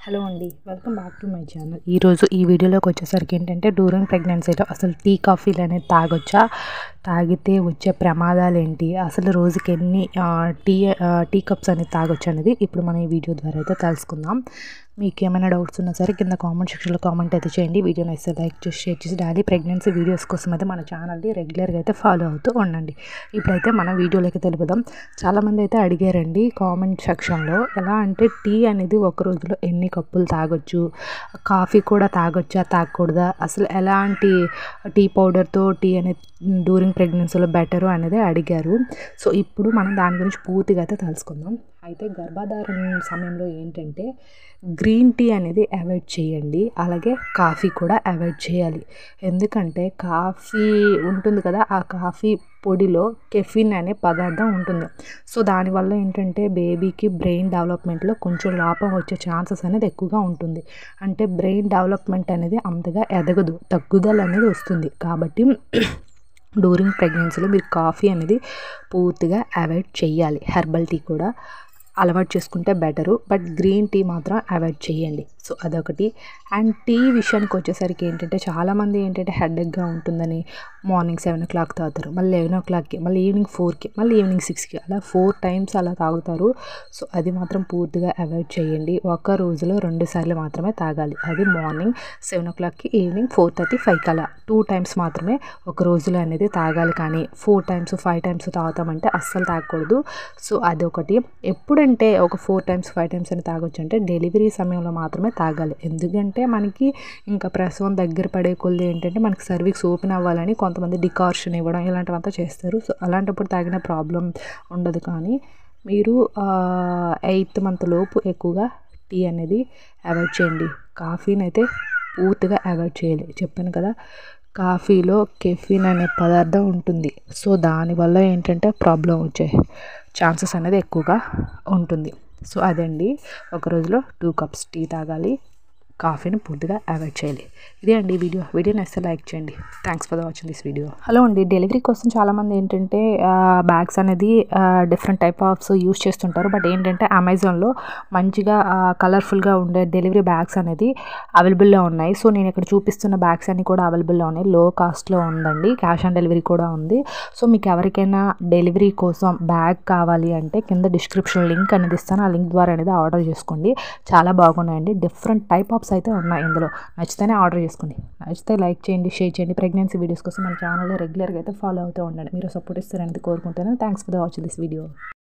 hello అండి welcome back to my channel ఈరోజు ఈ వీడియోలోకి వచ్చేసరికి ఏంటంటే డ్యూరింగ్ ప్రెగ్నెన్సీలో అసలు టీ కాఫీలు అనేది తాగొచ్చా తాగితే వచ్చే ప్రమాదాలు ఏంటి అసలు రోజుకి ఎన్ని ఆ, టీ ఆ, టీ కప్స్ అనేది తాగొచ్చు అనేది ఇప్పుడు మనం ఈ వీడియో ద్వారా అయితే తెలుసుకుందాం మీకు ఏమైనా డౌట్స్ ఉన్నా సరే కింద కామెంట్ సెక్షన్లో కామెంట్ అయితే చేయండి వీడియోని అయితే లైక్ చేసి షేర్ చేసి డైలీ ప్రెగ్నెన్సీ వీడియోస్ కోసం అయితే మన ఛానల్ని రెగ్యులర్గా అయితే ఫాలో అవుతూ ఉండండి ఇప్పుడైతే మనం వీడియోలోకి తెలుపుదాం చాలామంది అయితే అడిగారండి కామెంట్ సెక్షన్లో ఎలా అంటే టీ అనేది ఒక రోజులో ఎన్ని కప్పులు తాగొచ్చు కాఫీ కూడా తాగొచ్చా తాగకూడదా అసలు ఎలాంటి టీ పౌడర్తో టీ అనేది డ్యూరింగ్ ప్రెగ్నెన్సీలో బెటరు అనేది అడిగారు సో ఇప్పుడు మనం దాని గురించి పూర్తిగా అయితే తెలుసుకుందాం అయితే గర్భధారణ సమయంలో ఏంటంటే గ్రీన్ టీ అనేది అవాయిడ్ చేయండి అలాగే కాఫీ కూడా అవాయిడ్ చేయాలి ఎందుకంటే కాఫీ ఉంటుంది కదా ఆ కాఫీ పొడిలో కెఫిన్ అనే పదార్థం ఉంటుంది సో దానివల్ల ఏంటంటే బేబీకి బ్రెయిన్ డెవలప్మెంట్లో కొంచెం లోపం వచ్చే ఛాన్సెస్ అనేది ఎక్కువగా ఉంటుంది అంటే బ్రెయిన్ డెవలప్మెంట్ అనేది అంతగా ఎదగదు తగ్గుదల అనేది వస్తుంది కాబట్టి డ్యూరింగ్ ప్రెగ్నెన్సీలో మీరు కాఫీ అనేది పూర్తిగా అవాయిడ్ చేయాలి హెర్బల్ టీ కూడా అలవాటు చేసుకుంటే బెటరు బట్ గ్రీన్ టీ మాత్రం అవాయిడ్ చేయండి సో అదొకటి అండ్ టీ విషయానికి వచ్చేసరికి ఏంటంటే చాలామంది ఏంటంటే హెడేక్గా ఉంటుందని మార్నింగ్ సెవెన్ ఓ క్లాక్ తాగుతారు మళ్ళీ లెవెన్ ఓ క్లాక్కి మళ్ళీ ఈవినింగ్ ఫోర్కి మళ్ళీ ఈవినింగ్ సిక్స్కి అలా ఫోర్ టైమ్స్ అలా తాగుతారు సో అది మాత్రం పూర్తిగా అవాయిడ్ చేయండి ఒక రోజులో రెండు సార్లు మాత్రమే తాగాలి అది మార్నింగ్ సెవెన్ ఓ క్లాక్కి ఈవినింగ్ ఫోర్ థర్టీ ఫైవ్కి అలా టూ టైమ్స్ మాత్రమే ఒక రోజులో అనేది తాగాలి కానీ ఫోర్ టైమ్స్ ఫైవ్ టైమ్స్ తాగుతామంటే అస్సలు తాగకూడదు సో అదొకటి ఎప్పుడంటే ఒక ఫోర్ టైమ్స్ ఫైవ్ టైమ్స్ అని తాగొచ్చు అంటే డెలివరీ సమయంలో మాత్రమే తాగాలి ఎందుకంటే మనకి ఇంకా ప్రసవం దగ్గర పడే కొద్ది ఏంటంటే మనకి సర్వీక్స్ ఓపెన్ అవ్వాలని కొంతమంది డికార్షన్ ఇవ్వడం ఇలాంటివంతా చేస్తారు సో అలాంటప్పుడు తాగిన ప్రాబ్లం ఉండదు కానీ మీరు ఎయిత్ మంత్ లోపు ఎక్కువగా టీ అనేది అవాయిడ్ చేయండి కాఫీని అయితే పూర్తిగా అవాయిడ్ చేయాలి చెప్పాను కదా కాఫీలో కెఫిన్ అనే పదార్థం ఉంటుంది సో దానివల్ల ఏంటంటే ప్రాబ్లం వచ్చే ఛాన్సెస్ అనేది ఎక్కువగా ఉంటుంది సో అదండి ఒక రోజులో టూ కప్స్ టీ తాగాలి కాఫీని పూర్తిగా అవాయిడ్ చేయాలి ఇదే అండి ఈ వీడియో వీడియో నచ్చితే లైక్ చేయండి thanks for watching this video hello అండి డెలివరీ కోసం చాలామంది ఏంటంటే బ్యాగ్స్ అనేది డిఫరెంట్ టైప్ ఆఫ్స్ యూస్ చేస్తుంటారు బట్ ఏంటంటే అమెజాన్లో మంచిగా కలర్ఫుల్గా ఉండే డెలివరీ బ్యాగ్స్ అనేది అవైలబుల్లో ఉన్నాయి సో నేను ఇక్కడ చూపిస్తున్న బ్యాగ్స్ అన్ని కూడా అవైలబుల్లో ఉన్నాయి లో కాస్ట్లో ఉందండి క్యాష్ ఆన్ డెలివరీ కూడా ఉంది సో మీకు ఎవరికైనా డెలివరీ కోసం బ్యాగ్ కావాలి అంటే కింద డిస్క్రిప్షన్ లింక్ అనేది ఇస్తాను ఆ లింక్ ద్వారా అనేది ఆర్డర్ చేసుకోండి చాలా బాగున్నాయండి డిఫరెంట్ టైప్ ఆఫ్స్ అయితే ఉన్నాయి ఇందులో నచ్చితేనే ఆర్డర్ చేసుకోండి నచ్చితే లైక్ చేయండి షేర్ చేయండి ప్రెగ్నెన్సీ వీడియోస్ కోసం మన ఛానల్లో రెగ్యులర్గా అయితే ఫాలో అవుతూ ఉండండి మీరు సపోర్ట్ ఇస్తారనేది కోరుకుంటాను thanks for the watch this video